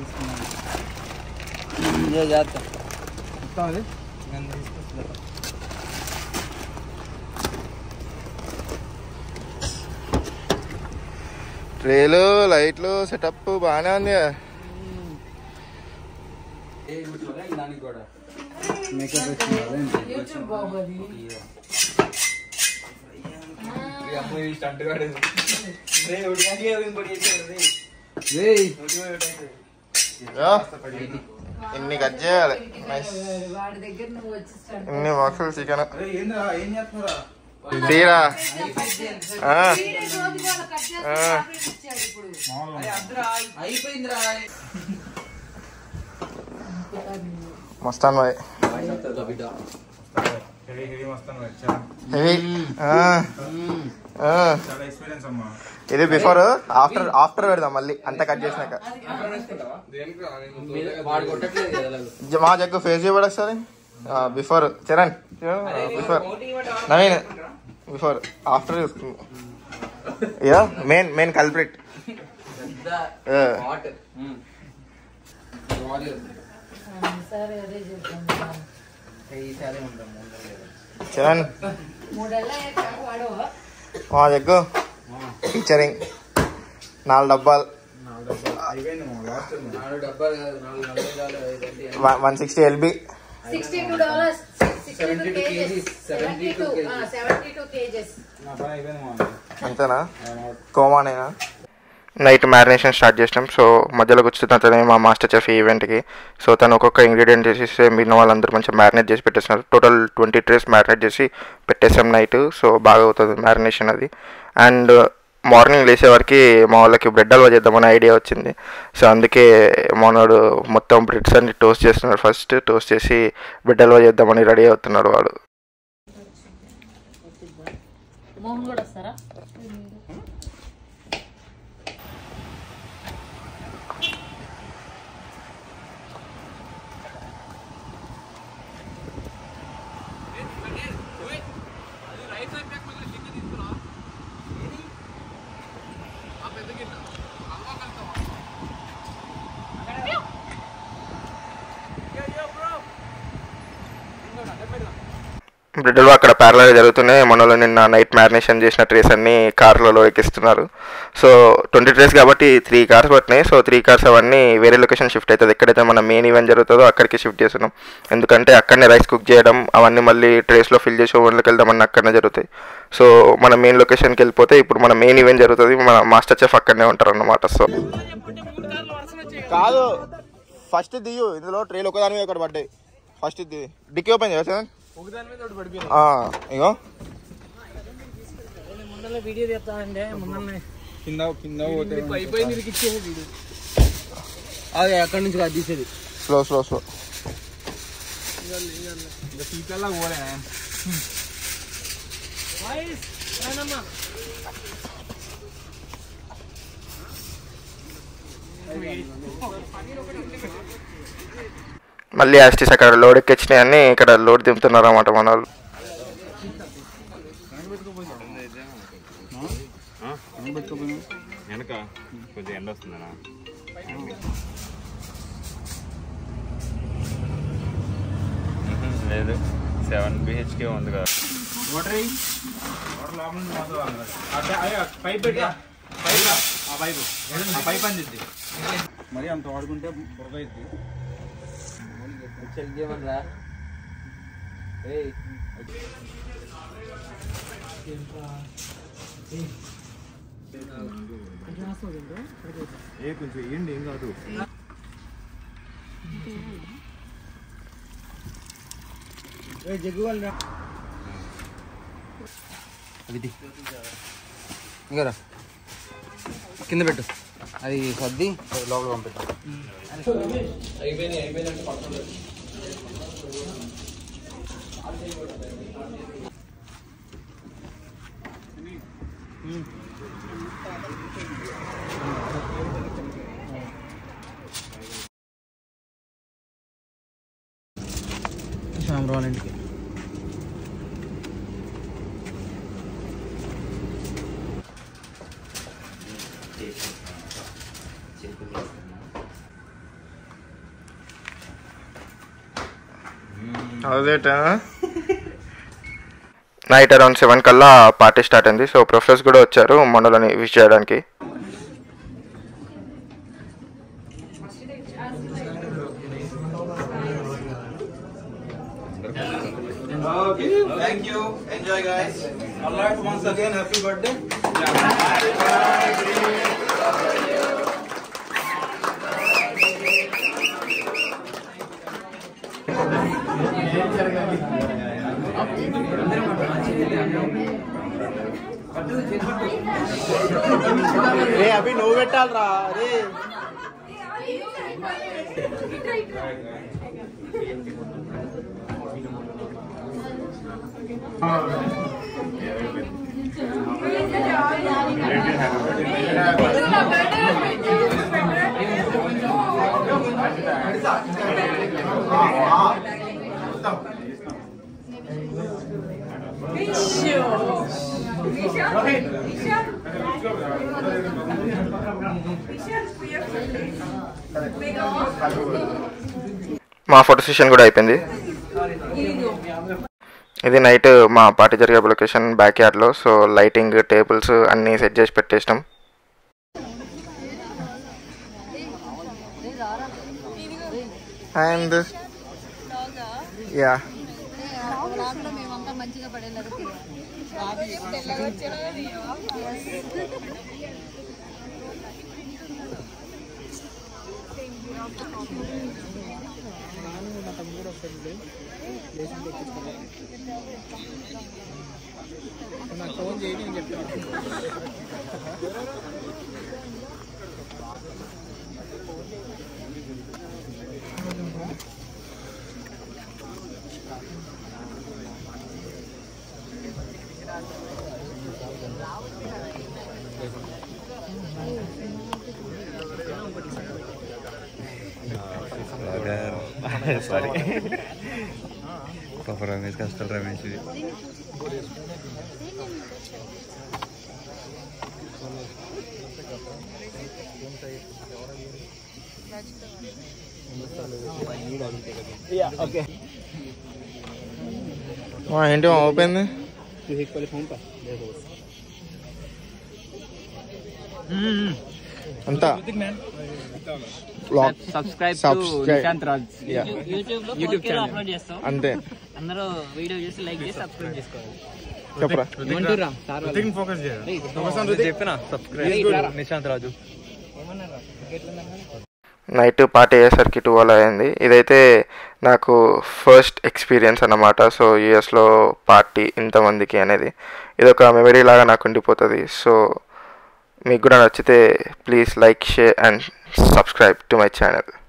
ఇదే చేస్తా మొత్తం అది నన్ను తీసుకొస్తా ట్రేలు లైట్లు సెటప్ బాగానే ఉంది కదా. ఏ కూర్చోలే దానికి కూడా మేకప్ వేసుకున్నారు యూట్యూబ్ బాగోది స్టంట్ కాడు రే ఒకటి గంటకి ఇంకోటి చేసేది రే ఏయ్ ఒకటి ఒకటి అవుతుంది. యా. ఇన్ని కట్ చేయాలి నైస్ వాడి దగ్గర నువ్వు వచ్చి start ఇన్ని బాక్సులు చికెన్ అరే ఏందిరా ఏం చేస్తున్నారా తీరా ఆ, Three days రోజు వాళ్ళ cut చేస్తే chocolate ఇచ్చాడు ఇప్పుడు. అయిపోయిందిరా మస్తాన్ బాయ్ హెవీ హెవీ వస్తాను చాలా హెవీ ఆ, ఆ. చాలా ఎక్స్పీరియన్స్ అమ్మా ఇది బిఫోర్ ఆఫ్టర్ ఆఫ్టర్ పెడదాం మళ్ళీ అంతా కట్ చేసినాక వాడు కొట్టట్లేదు కదా అలాగ. జ- మా జగ్గు ఫేస్ చేయబడి ఒకసారి before Charan before Naveen before after చూసుకుందాం ఇదో మెయిన్ మెయిన్ కల్ప్రిట్ వాటర్ సరే అదే చెప్తాను ఈసారి ఉంటాం చరణ్ మూడేళ్ళ అయ్యాక వాడవా మా జగ్గు ఫీచరింగ్ నాలుగు డబ్బాలు అయిపోయింది మా లాస్ట్ నాలుగు డబ్బాలు కాదు నాలుగు నలభై కాదు ఐదంటే one sixty LB sixty two dollars sixty two 72 kgs seventy two seventy two kgs నా పని అయిపోయింది మా అంతేనా కోమానేనా నైట్ మ్యారినేషన్ స్టార్ట్ చేసినాం సో మధ్యలోకి వచ్చిన తనే మా మాస్టర్ చెఫ్ ఈవెంట్కి సో తను ఒక్కొక్క ఇంగ్రీడియంట్ చేసేసి మిగిలిన వాళ్ళందరూ మంచిగా మ్యారినేట్ చేసి పెట్టేస్తున్నారు టోటల్ ట్వంటీ ట్రేస్ మ్యారినేట్ చేసి పెట్టేసాం నైట్ సో బాగా అవుతుంది మ్యారినేషన్ అది అండ్ మార్నింగ్ లేసే వరకు మా వాళ్ళకి బ్రెడ్ హల్వా చేద్దామని ఐడియా వచ్చింది సో అందుకే మనోడు మొత్తం బ్రెడ్స్ అన్ని టోస్ట్ చేస్తున్నాడు ఫస్ట్ టోస్ట్ చేసి బ్రెడ్ హల్వా చేద్దామని రెడీ అవుతున్నాడు వాడు మోహన్ కూడా వస్తారా బ్రెడ్లో అక్కడ ప్యారలర్ జరుగుతున్నాయి మనలో నిన్న నైట్ మ్యారినేషన్ చేసిన ట్రేస్ అన్ని కార్లలో ఎక్కిస్తున్నారు సో ట్వంటీ ట్రేస్ కాబట్టి త్రీ కార్స్ పట్టినాయి సో త్రీ కార్స్ అవన్నీ వేరే లొకేషన్ షిఫ్ట్ అవుతుంది ఎక్కడైతే మన మెయిన్ ఈవెంట్ జరుగుతుందో అక్కడికి షిఫ్ట్ చేస్తున్నాం ఎందుకంటే అక్కడనే రైస్ కుక్ చేయడం అవన్నీ మళ్ళీ ట్రేస్లో ఫిల్ చేసి ఓవెన్లోకి వెళ్దామని అక్కడనే జరుగుతాయి సో మన మెయిన్ లొకేషన్కి వెళ్ళిపోతే ఇప్పుడు మన మెయిన్ ఈవెంట్ జరుగుతుంది మన మాస్టర్ చెఫ్ అక్కడనే ఉంటారు అన్నమాట సో కాదు ఫస్ట్ దియు ఇందులో ట్రైల్ ఒకదాని మీద ఒకటి పడ్డాయి ఫస్ట్ ది డిక్కీ ఓపెన్ చేయ ఇగో వీడియో తీస్తానంటే ముందరనే కింద కింద పోతే అయిపోయింది ఇది ఇచ్చేది వీడియో అదే అక్కడి నుంచి అది తీసేది స్లో స్లో స్లో ఇంకా సీట్లలో పోలే మళ్ళీ యాస్టీస్ అక్కడ లోడ్ ఎక్కించినాయి అన్ని ఇక్కడ లోడ్ దింపుతున్నారు అన్నమాట మన వాళ్ళు వెనక కొంచెం ఎండ వస్తుందనా లేదు సెవెన్ బిహెచ్కే ఉంది కదా వాటర్ అయ్యి వాటర్ లోపల నుంచి మొత్తం రావాలి. అట్లా అయ్యా పైప్ పెట్టా పైప్ ఆ పైపు ఆ పైప్ అందిద్ది మరి అంత వాడుకుంటే బుర్ర అయింది చెక్ చేయమనరా ఏయ్ ఏ కొంచెం వేయండి ఏం కాదు జగ్గు వాళ్ళు ఇంకా కింద పెట్టు అది సర్ది లోపల పంపిద్దాం సాంబ్రావాల ఇంటికి అదేట నైట్ అరౌండ్ సెవెన్ కల్లా పార్టీ స్టార్ట్ అయింది సో ప్రొఫెసర్స్ కూడా వచ్చారు మనలని విష్ చేయడానికి Okay, thank you. Enjoy, guys. All right, once again, happy birthday. రే అభి నువ్వు పెట్టాలరా రే మా ఫోటో సెషన్ కూడా అయిపోయింది ఇది నైట్ మా పార్టీ జరిగే లొకేషన్ బ్యాక్ యార్డ్లో సో లైటింగ్ టేబుల్స్ అన్నీ సెట్ చేసి పెట్టేసినాం అండ్ యా మేమంతా మంచిగా పడేలాగా సారీ పాప రమేష్ కష్టాలు రమేష్ ఏంటి ఓపెన్ అంతా Vlog. Subscribe Subscribe. Nishant Raj Yeah. YouTube లో YouTube channel. అప్లోడ్ చేస్తాం అంతే అందరూ వీడియో చూసి లైక్ చేసి సబ్స్క్రైబ్ చేసుకోవాలి చెప్పరా ఏమంటుర్రా సార్ వాళ్ళు? ఫోకస్ చెప్పిన subscribe Nishant Raju night party అయ్యేసరికి ట్వెల్వ్ అయింది ఇదైతే నాకు ఫస్ట్ ఎక్స్పీరియన్స్ అన్నమాట సో యూఎస్లో పార్టీ ఇంతమందికి అనేది ఇది ఒక మెమరీ లాగా నాకు ఉండిపోతుంది సో మీకు కూడా నచ్చితే please like share and subscribe to my channel